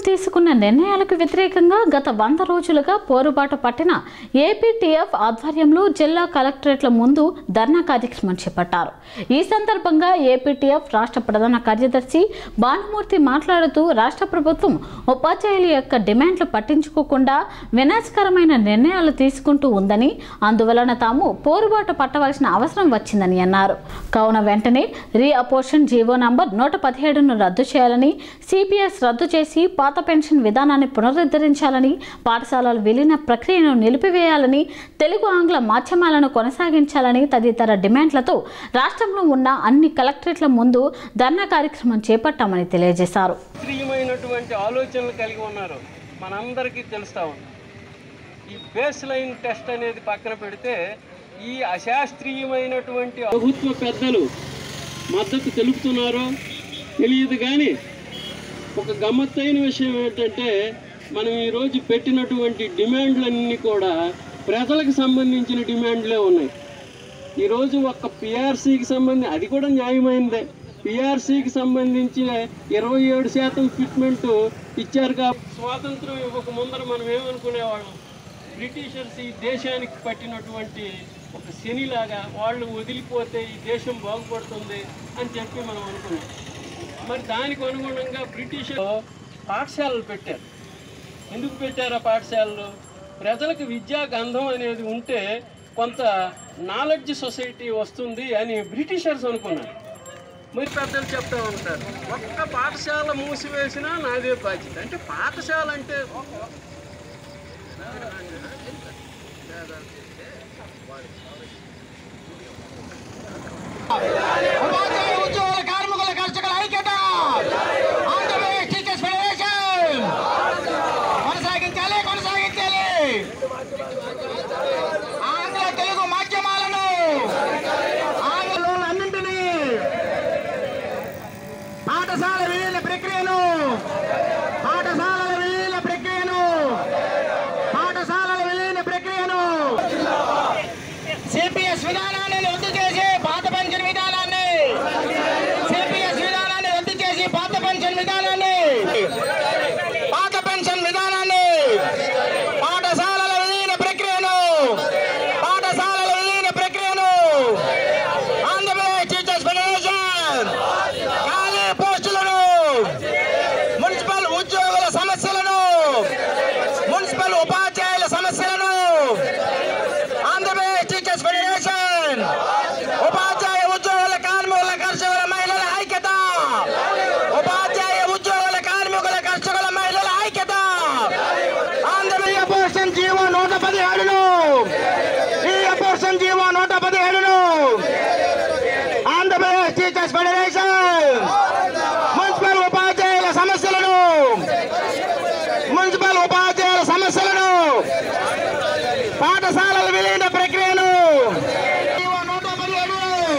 తీసుకున్న నిర్ణయాలకు వ్యతిరేకంగా గత వంద రోజులుగా పోరుబాటు పట్టిన ఏపీటీఎఫ్ ఆధ్వర్యంలో జిల్లా కలెక్టరేట్ల ముందు ధర్నా కార్యక్రమం చేపట్టారు ఈ సందర్భంగా ఏపీటీఎఫ్ రాష్ట్ర ప్రధాన కార్యదర్శి భానుమూర్తి మాట్లాడుతూ రాష్ట్ర ప్రభుత్వం ఉపాధ్యాయుల యొక్క డిమాండ్లు పట్టించుకోకుండా వినాశకరమైన నిర్ణయాలు తీసుకుంటూ ఉందని అందువలన తాము పోరుబాటు పట్టవలసిన అవసరం వచ్చిందని అన్నారు కావున వెంటనే రీ అపోర్షన్ జీవో నంబర్ నూట పదిహేడును రద్దు చేయాలని సిపిఎస్ రద్దు చేసి పాత పెన్షన్ విధానాన్ని పునరుద్ధరించాలని పాఠశాలల విలీన ప్రక్రియను నిలిపివేయాలని తెలుగు ఆంగ్ల మాధ్యమాలను కొనసాగించాలని తదితర డిమాండ్లతో రాష్ట్రంలో ఉన్న అన్ని కలెక్టరేట్ల ముందు ధర్నా కార్యక్రమం చేపట్టామని తెలియజేశారు శాస్త్రీయమైనటువంటి ఆలోచనలు కలిగి ఉన్నారు మనందరికీ తెలుస్తూ ఉంది ఈ బేస్ లైన్ టెస్ట్ అనేది పక్కన పెడితే ఈ అశాస్త్రీయమైనటువంటి ప్రభుత్వ పెద్దలు మద్దతు తెలుపుతున్నారో తెలియదు కానీ ఒక గమ్మత్తైన విషయం ఏంటంటే మనం ఈరోజు పెట్టినటువంటి డిమాండ్లన్నీ కూడా ప్రజలకు సంబంధించిన డిమాండ్లే ఉన్నాయి ఈరోజు ఒక్క పిఆర్సీకి సంబంధించి అది కూడా న్యాయమైనదే పిఆర్సీకి సంబంధించి ఇరవై ఏడు శాతం ఫిట్మెంట్ ఇచ్చారు కాబట్టి స్వాతంత్రం ఇవ్వక ముందర మనం ఏమనుకునేవాళ్ళం బ్రిటిషర్స్ ఈ దేశానికి పట్టినటువంటి ఒక శనిలాగా వాళ్ళు వదిలిపోతే ఈ దేశం బాగుపడుతుంది అని చెప్పి మనం అనుకున్నాం మరి దానికి అనుగుణంగా బ్రిటిషర్ పాఠశాలలు పెట్టారు ఎందుకు పెట్టారు ఆ పాఠశాలలు ప్రజలకు విద్యా గంధం అనేది ఉంటే కొంత నాలెడ్జ్ సొసైటీ వస్తుంది అని బ్రిటిషర్స్ అనుకున్నారు మరి పెద్దలు చెప్తా ఉంటారు ఒక్క పాఠశాల మూసివేసినా నాదే బాధ్యత అంటే పాఠశాల అంటే ఉపాధ్యాయ ఉద్యోగుల కార్మికుల కర్షకుల ఐక్యత ఆంధ్రప్రదేశ్ టీచర్స్ ఫెడరేషన్ కొనసాగించాలి కొనసాగించాలి ఆంగ్ల తెలుగు మాధ్యమాలను ఆంగ్లంలోనన్నింటినీ పాఠశాల విలీన ప్రక్రియను పాఠశాలల విలీన ప్రక్రియను పాఠశాలల విలీన ప్రక్రియను సిపిఎస్ విధానాన్ని రద్దు చేసి పాత పెన్షన్ విధానాన్ని సిపిఎస్ విధానాన్ని రద్దు చేసి పాత పెన్షన్ విధానాన్ని పాత పెన్షన్ విధానాన్ని పాఠశాలల విలీన ప్రక్రియను పాఠశాలల విలీన ప్రక్రియను ఆంధ్రప్రదేశ్ టీచర్స్ ఫెడరేషన్ ఖాళీ పోస్టులను మున్సిపల్ ఉద్యోగుల సమస్యలను మున్సిపల్ ఉపాధ్యాయుల సమస్యలను ఆంధ్రప్రదేశ్ టీచర్స్ ఫెడరేషన్ ఉపాధ్యాయ ఉద్యోగుల కార్మికుల కర్షకుల మహిళల ఐక్యత ఉపాధ్యాయ ఉద్యోగుల కార్మికుల కర్షకుల మహిళల ఐక్యత ఆంధ్రప్రదేశ్ పోర్షన్ జీవో నూట పదిహేడును ఈ పోర్షన్ జీవో నూట పదిహేడును ఆంధ్రప్రదేశ్ టీచర్స్ ఫెడరేషన్ మున్సిపల్ ఉపాధ్యాయుల సమస్యలను మున్సిపల్ ఉపాధ్యాయుల సమస్యలను పాఠశాలల విలీన ప్రక్రియను జీవో నూట పదిహేడు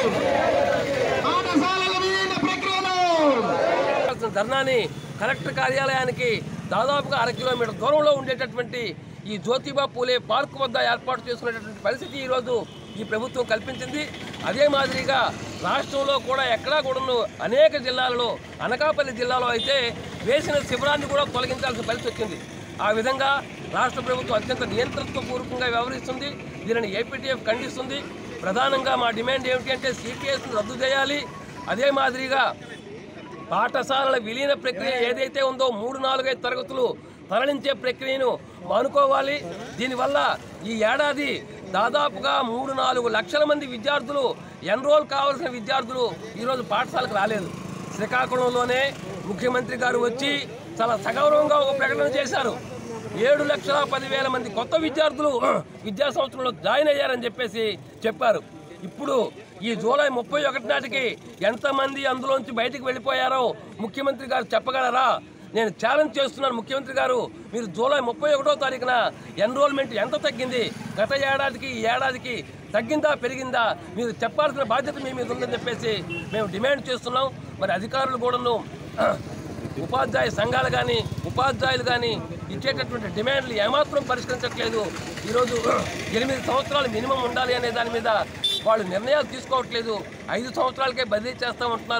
పాఠశాలల విలీన ప్రక్రియను చేయాల్సిన ధర్నాని కలెక్టర్ కార్యాలయానికి దాదాపుగా అర కిలోమీటర్ దూరంలో ఉండేటటువంటి ఈ జ్యోతిబా పూలే పార్క్ వద్ద ఏర్పాటు చేసుకునేటటువంటి పరిస్థితి ఈరోజు ఈ ప్రభుత్వం కల్పించింది అదే మాదిరిగా రాష్ట్రంలో కూడా ఎక్కడా కూడాను అనేక జిల్లాలలో అనకాపల్లి జిల్లాలో అయితే వేసిన శిబిరాన్ని కూడా తొలగించాల్సిన పరిస్థితి వచ్చింది ఆ విధంగా రాష్ట్ర ప్రభుత్వం అత్యంత నియంత్రణపూర్వకంగా వ్యవహరిస్తుంది దీనిని ఏపీటీఎఫ్ ఖండిస్తుంది ప్రధానంగా మా డిమాండ్ ఏమిటి అంటే సిపిఎస్ను రద్దు చేయాలి అదే మాదిరిగా పాఠశాలల విలీన ప్రక్రియ ఏదైతే ఉందో మూడు నాలుగైదు తరగతులు తరలించే ప్రక్రియను మానుకోవాలి దీనివల్ల ఈ ఏడాది దాదాపుగా మూడు నాలుగు లక్షల మంది విద్యార్థులు ఎన్రోల్ కావాల్సిన విద్యార్థులు ఈరోజు పాఠశాలకు రాలేదు శ్రీకాకుళంలోనే ముఖ్యమంత్రి గారు వచ్చి చాలా సగౌరవంగా ఒక ప్రకటన చేశారు ఏడు లక్షల పదివేల మంది కొత్త విద్యార్థులు విద్యా సంవత్సరంలో జాయిన్ అయ్యారని చెప్పేసి చెప్పారు ఇప్పుడు ఈ జూలై ముప్పై ఒకటి నాటికి ఎంతమంది అందులోంచి బయటికి వెళ్ళిపోయారో ముఖ్యమంత్రి గారు చెప్పగలరా నేను ఛాలెంజ్ చేస్తున్నాను ముఖ్యమంత్రి గారు మీరు జూలై ముప్పై ఒకటో తారీఖున ఎన్రోల్మెంట్ ఎంత తగ్గింది గత ఏడాదికి ఈ ఏడాదికి తగ్గిందా పెరిగిందా మీరు చెప్పాల్సిన బాధ్యత మీ మీద ఉందని చెప్పేసి మేము డిమాండ్ చేస్తున్నాం మరి అధికారులు కూడాను ఉపాధ్యాయ సంఘాలు కానీ ఉపాధ్యాయులు కానీ ఇచ్చేటటువంటి డిమాండ్లు ఏమాత్రం పరిష్కరించట్లేదు ఈరోజు ఎనిమిది సంవత్సరాలు మినిమం ఉండాలి అనే దాని మీద వాళ్ళు నిర్ణయాలు తీసుకోవట్లేదు ఐదు సంవత్సరాలకే బదిలీ చేస్తామంటున్నారు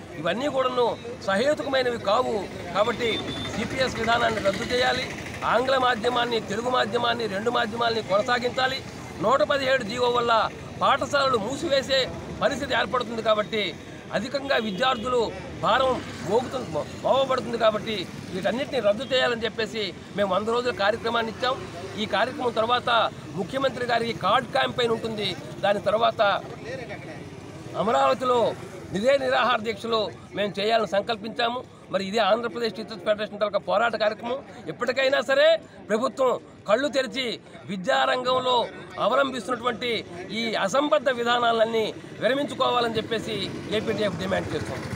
ఇవన్నీ కూడాను సహేతుకమైనవి కావు కాబట్టి సిపిఎస్ విధానాన్ని రద్దు చేయాలి ఆంగ్ల మాధ్యమాన్ని తెలుగు మాధ్యమాన్ని రెండు మాధ్యమాల్ని కొనసాగించాలి నూట పదిహేడు జీవో వల్ల పాఠశాలలు మూసివేసే పరిస్థితి ఏర్పడుతుంది కాబట్టి అధికంగా విద్యార్థులు భారం మోగుతుంది మోగబడుతుంది కాబట్టి వీటన్నిటిని రద్దు చేయాలని చెప్పేసి మేము వంద రోజుల కార్యక్రమాన్ని ఇచ్చాం ఈ కార్యక్రమం తర్వాత ముఖ్యమంత్రి గారికి కార్డ్ క్యాంపెయిన్ ఉంటుంది దాని తర్వాత అమరావతిలో ఇదే నిరాహార దీక్షలు మేము చేయాలని సంకల్పించాము మరి ఇదే ఆంధ్రప్రదేశ్ టీచర్స్ ఫెడరేషన్ తరఫు పోరాట కార్యక్రమం ఎప్పటికైనా సరే ప్రభుత్వం కళ్ళు తెరిచి విద్యారంగంలో అవలంబిస్తున్నటువంటి ఈ అసంబద్ధ విధానాలన్నీ విరమించుకోవాలని చెప్పేసి ఏపీటీఎఫ్ డిమాండ్ చేస్తుంది